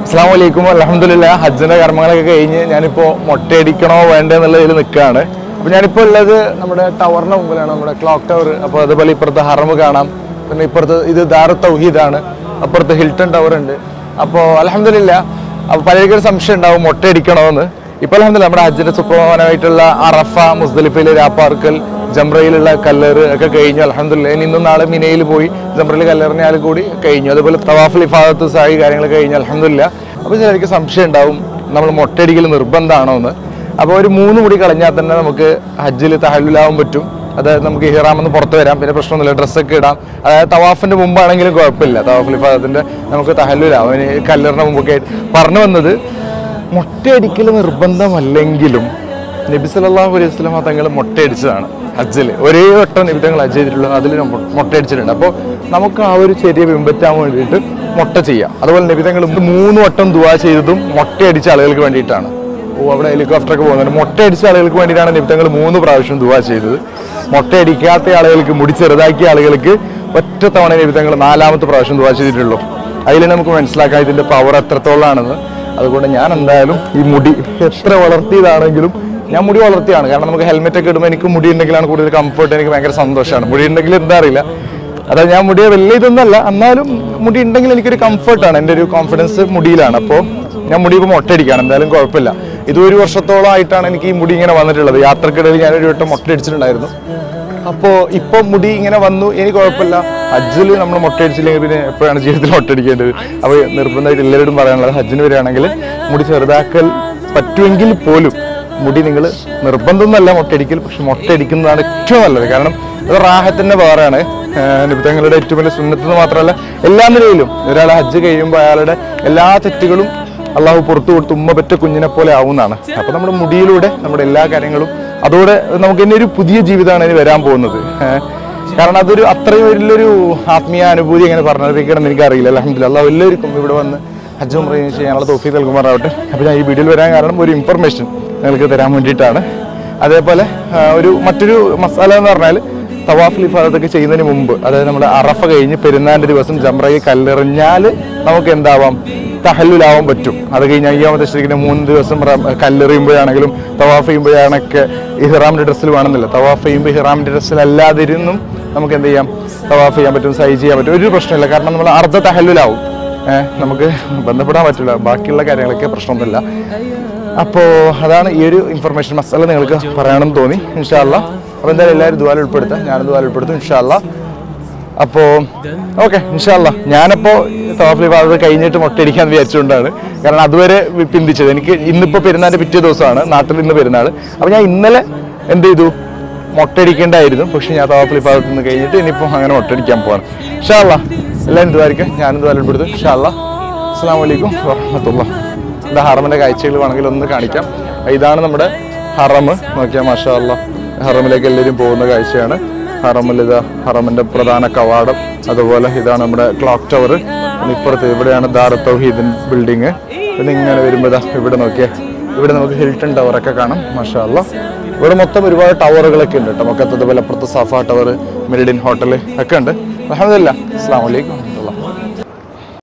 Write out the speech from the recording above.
അസ്സാം വലൈക്കും അലഹമില്ല ഹജ്ജിന്റെ കർമ്മങ്ങളൊക്കെ കഴിഞ്ഞ് ഞാനിപ്പോ മൊട്ടയടിക്കണോ വേണ്ടേ എന്നുള്ളതിൽ നിൽക്കുകയാണ് അപ്പൊ ഞാനിപ്പോ ഉള്ളത് നമ്മുടെ ടവറിന്റെ മുമ്പിലാണ് നമ്മുടെ ക്ലോക്ക് ടവർ അപ്പോൾ അതുപോലെ ഇപ്പുറത്ത് ഹറം കാണാം പിന്നെ ഇപ്പുറത്ത് ഇത് ദാറു തൗഹീദാണ് അപ്പുറത്ത് ഹിൽട്ടൺ ടവർ ഉണ്ട് അപ്പോൾ അലഹമില്ല അപ്പോൾ പലർക്കൊരു സംശയം ഉണ്ടാവും മൊട്ടയടിക്കണോന്ന് ഇപ്പോൾ അലഹമില്ല നമ്മുടെ ഹജ്ജിന്റെ സുപ്രധാനമായിട്ടുള്ള അറഫ മുസ്ദലിഫയിലെ രാപ്പാർക്കൽ ജംറയിലുള്ള കല്ലേറ് ഒക്കെ കഴിഞ്ഞു അലഹമില്ല ഇനി ഇന്നും നാളെ മിനയിൽ പോയി ജംറയിൽ കല്ലെറിഞ്ഞാൽ കൂടി കഴിഞ്ഞു അതുപോലെ തവാഫിൽ ഇഫാദത്ത് സായി കാര്യങ്ങൾ കഴിഞ്ഞു അലഹമില്ല അപ്പോൾ ചിലർക്ക് സംശയം ഉണ്ടാവും നമ്മൾ മൊട്ടയടിക്കൽ നിർബന്ധമാണോ എന്ന് അപ്പോൾ ഒരു മൂന്ന് മുടി കളഞ്ഞാൽ തന്നെ നമുക്ക് ഹജ്ജിൽ തഹല്ലുലാവാൻ പറ്റും അതായത് നമുക്ക് ഇഹ്റാമെന്ന് പുറത്ത് വരാം പിന്നെ പ്രശ്നമൊന്നുമില്ല ഡ്രസ്സൊക്കെ ഇടാം അതായത് തവാഫിന്റെ മുമ്പാണെങ്കിലും കുഴപ്പമില്ല തവാഫുൽ ഇഫാദത്തിന്റെ നമുക്ക് തഹല്ലുലാവും ഇനി കല്ലെറിന് മുമ്പൊക്കെ ആയിട്ട് പറഞ്ഞു വന്നത് മുട്ടയടിക്കൽ നിർബന്ധമല്ലെങ്കിലും നബി സല്ലല്ലാഹു അലൈഹി വസല്ലം തങ്ങൾ മുട്ടയടിച്ചതാണ് ഹജ്ജിൽ ഒരേ വട്ടം നബി തങ്ങൾ ഹജ്ജ് ചെയ്തിട്ടുള്ളത് അതിൽ മുട്ടയടിച്ചിട്ടുണ്ട് അപ്പോൾ നമുക്ക് ആ ഒരു ചെറിയ പിൻപറ്റാൻ വേണ്ടിയിട്ട് മുട്ട ചെയ്യാം അതുപോലെ നബി തങ്ങൾ മൂന്ന് വട്ടം ദുവാ ചെയ്തതും മുട്ടയടിച്ച ആളുകൾക്ക് വേണ്ടിയിട്ടാണ് ഓ അവിടെ ഹെലികോപ്റ്ററൊക്കെ പോകുന്നുണ്ട് മുട്ടയടിച്ച ആളുകൾക്ക് വേണ്ടിയിട്ടാണ് നബി തങ്ങൾ മൂന്ന് പ്രാവശ്യം ദുവാ ചെയ്തത് മുട്ടയടിക്കാത്ത ആളുകൾക്ക് മുടി ചെറുതാക്കിയ ആളുകൾക്ക് ഒറ്റ തവണ നബി തങ്ങൾ നാലാമത്തെ പ്രാവശ്യം ദുവാ ചെയ്തിട്ടുള്ളൂ അതിൽ നമുക്ക് മനസ്സിലാക്കാം ഇതിന്റെ പവർ എത്രത്തോളാണെന്ന് അതുകൊണ്ട് ഞാൻ എന്തായാലും ഈ മുടി എത്ര വളർത്തിയതാണെങ്കിലും ഞാൻ മുടി വളർത്തിയാണ് കാരണം നമുക്ക് ഹെൽമെറ്റ് ഒക്കെ ഇടുമ്പോൾ എനിക്ക് മുടി ഉണ്ടെങ്കിലാണ് കൂടുതൽ കംഫർട്ട് എനിക്ക് ഭയങ്കര സന്തോഷമാണ് മുടി ഉണ്ടെങ്കിൽ എന്താ അറിയില്ല അതായത് ഞാൻ മുടി വലിയ ഇതൊന്നല്ല എന്നാലും മുടി ഉണ്ടെങ്കിൽ എനിക്കൊരു കംഫർട്ടാണ് എൻ്റെ ഒരു കോൺഫിഡൻസ് മുടിയിലാണ് അപ്പോൾ ഞാൻ മുടി ഇപ്പോൾ മൊട്ടയടിക്കുകയാണ് എന്തായാലും കുഴപ്പമില്ല ഇത് ഒരു വർഷത്തോളം ആയിട്ടാണ് എനിക്ക് ഈ മുടി ഇങ്ങനെ വന്നിട്ടുള്ളത് യാത്രക്കിടയിൽ ഞാനൊരു വട്ടം മൊട്ടയടിച്ചിട്ടുണ്ടായിരുന്നു അപ്പോൾ ഇപ്പോൾ മുടി ഇങ്ങനെ വന്നു എനിക്ക് കുഴപ്പമില്ല ഹജ്ജിൽ നമ്മൾ മുട്ടയടിച്ചില്ലെങ്കിൽ പിന്നെ എപ്പോഴാണ് ജീവിതത്തിൽ മുട്ടയടിക്കേണ്ടത് അപ്പോൾ നിർബന്ധമായിട്ട് എല്ലാവരോടും പറയാനുള്ളത് ഹജ്ജിന് വരികയാണെങ്കിൽ മുടി ചെറുതാക്കൽ പറ്റുമെങ്കിൽ പോലും മുടി നിങ്ങൾ നിർബന്ധമൊന്നുമല്ല മുട്ടയടിക്കൽ പക്ഷെ മുട്ടയടിക്കുന്നതാണ് ഏറ്റവും നല്ലത് കാരണം അത് റാഹത്തിൻ്റെ വേറെയാണ് നിബിധങ്ങളുടെ ഏറ്റവും വലിയ സുന്നത്ത് മാത്രമല്ല എല്ലാ നിലയിലും ഒരാൾ ഹജ്ജ് കഴിയുമ്പോൾ അയാളുടെ എല്ലാ തെറ്റുകളും അള്ളാഹു പുറത്തു കൊടുത്ത് ഉമ്മ പറ്റ കുഞ്ഞിനെ പോലെ ആവുന്നതാണ് അപ്പൊ നമ്മുടെ മുടിയിലൂടെ നമ്മുടെ എല്ലാ കാര്യങ്ങളും അതോടെ നമുക്ക് ഇനി ഒരു പുതിയ ജീവിതമാണ് ഇനി വരാൻ പോകുന്നത് ഏഹ് കാരണം അതൊരു അത്രയും വലിയൊരു ആത്മീയ അനുഭൂതി എങ്ങനെ പറഞ്ഞറിയിക്കണം എന്ന് എനിക്കറിയില്ല അലഹമില്ല അള്ളാഹു എല്ലാവർക്കും ഇവിടെ വന്ന് ഹജ്ജും പ്രയും ചെയ്യാനുള്ള തോഫി നൽകുമാറാവട്ടെ അപ്പോൾ ഞാൻ ഈ വീഡിയോയിൽ വരാൻ കാരണം ഒരു ഇൻഫർമേഷൻ നിങ്ങൾക്ക് തരാൻ വേണ്ടിയിട്ടാണ് അതേപോലെ ആ, ഒരു മറ്റൊരു മസാല എന്ന് പറഞ്ഞാൽ തവാഫ് ലിഫാദത്തൊക്കെ ചെയ്യുന്നതിന് മുമ്പ് അതായത് നമ്മുടെ അറഫ കഴിഞ്ഞ് പെരുന്നാളിന്റെ ദിവസം ജംറയിൽ കല്ലെറിഞ്ഞാൽ നമുക്ക് എന്താവാം തഹല്ലുലാവാൻ പറ്റും അത് കഴിഞ്ഞ് അയ്യാമത്തെ ശരിക്കും മൂന്ന് ദിവസം റ- കല്ലെറിയുമ്പോഴാണെങ്കിലും തവാഫ് ചെയ്യുമ്പോഴാണൊക്കെ ഇഹ്റാമിന്റെ ഡ്രസ്സിൽ വേണമെന്നില്ല തവാഫ് ചെയ്യുമ്പോൾ ഇഹ്റാമിന്റെ ഡ്രസ്സിൽ അല്ലാതിരുന്നും നമുക്ക് എന്ത് ചെയ്യാം തവാഫ് ചെയ്യാൻ പറ്റും സൈ ചെയ്യാൻ പറ്റും ഒരു പ്രശ്നമില്ല കാരണം നമ്മൾ അർദ്ധ തഹല്ലുലാവും ഏഹ് നമുക്ക് ബന്ധപ്പെടാൻ പറ്റില്ല ബാക്കിയുള്ള കാര്യങ്ങളൊക്കെ പ്രശ്നമൊന്നുമില്ല അപ്പോൾ അതാണ് ഈ ഒരു ഇൻഫർമേഷൻ മസാല നിങ്ങൾക്ക് പറയണമെന്ന് തോന്നി ഇൻഷാല്ല അപ്പോൾ എന്തായാലും എല്ലാവരും ദുവാൽ ഉൾപ്പെടുത്താം ഞാനും ദുവാൽ ഉൾപ്പെടുത്തും ഇൻഷാല്ല അപ്പോൾ ഓക്കെ ഇൻഷാല്ല ഞാനപ്പോൾ തവാഫിൽ അത് കഴിഞ്ഞിട്ട് മുട്ടയടിക്കാൻ വിചാരിച്ചുകൊണ്ടാണ് കാരണം അതുവരെ വി- പിന്തിച്ചത് എനിക്ക് ഇന്നിപ്പോൾ പെരുന്നാളിൻ്റെ പിറ്റേ ദിവസമാണ് നാട്ടിൽ ഇന്ന് പെരുന്നാൾ അപ്പോൾ ഞാൻ ഇന്നലെ എന്ത് ചെയ്തു മുട്ടയടിക്കേണ്ടായിരുന്നു പക്ഷെ ഞാൻ തവാഫിൽ ഭാഗത്ത് നിന്ന് കഴിഞ്ഞിട്ട് ഇനിയിപ്പോൾ അങ്ങനെ മുട്ടയടിക്കാൻ പോവാണ് ഇൻഷാല്ല എല്ലാവരും ഇതുവായിരിക്കും ഞാനും ദുവാൽ ഉൾപ്പെടുത്തും ഇൻഷാല്ല അസ്സാം വലൈക്കും വാഹമത്തുള്ള ഇവിടെ ഹറമിന്റെ കാഴ്ചകൾ വേണമെങ്കിൽ ഒന്ന് കാണിക്കാം ഇതാണ് നമ്മുടെ ഹറം നോക്കിയാൽ മാഷാ അല്ല ഹറമിലേക്ക് എല്ലാവരും പോകുന്ന കാഴ്ചയാണ് ഹറമിൽ ഇതാ ഹറമിന്റെ പ്രധാന കവാടം അതുപോലെ ഇതാണ് നമ്മുടെ ക്ലോക്ക് ടവർ ഇപ്പുറത്ത് ഇവിടെയാണ് ദാർ തൗഹീദിൻ ബിൽഡിങ് പിന്നെ ഇങ്ങനെ വരുമ്പോൾ ഇതാ ഇവിടെ നോക്കിയേ ഇവിടെ നമുക്ക് ഹിൽട്ടൺ ടവറൊക്കെ കാണാം മാഷാ അല്ല ഇവിടെ മൊത്തം ഒരുപാട് ടവറുകളൊക്കെ ഉണ്ട് കേട്ടോ മൊക്കത്ത് അതുപോലെ അപ്പുറത്ത് സഫ ടവർ മെരിഡിൻ ഹോട്ടൽ ഒക്കെ ഉണ്ട് അലഹമില്ല അസ്സാം വലൈക്കും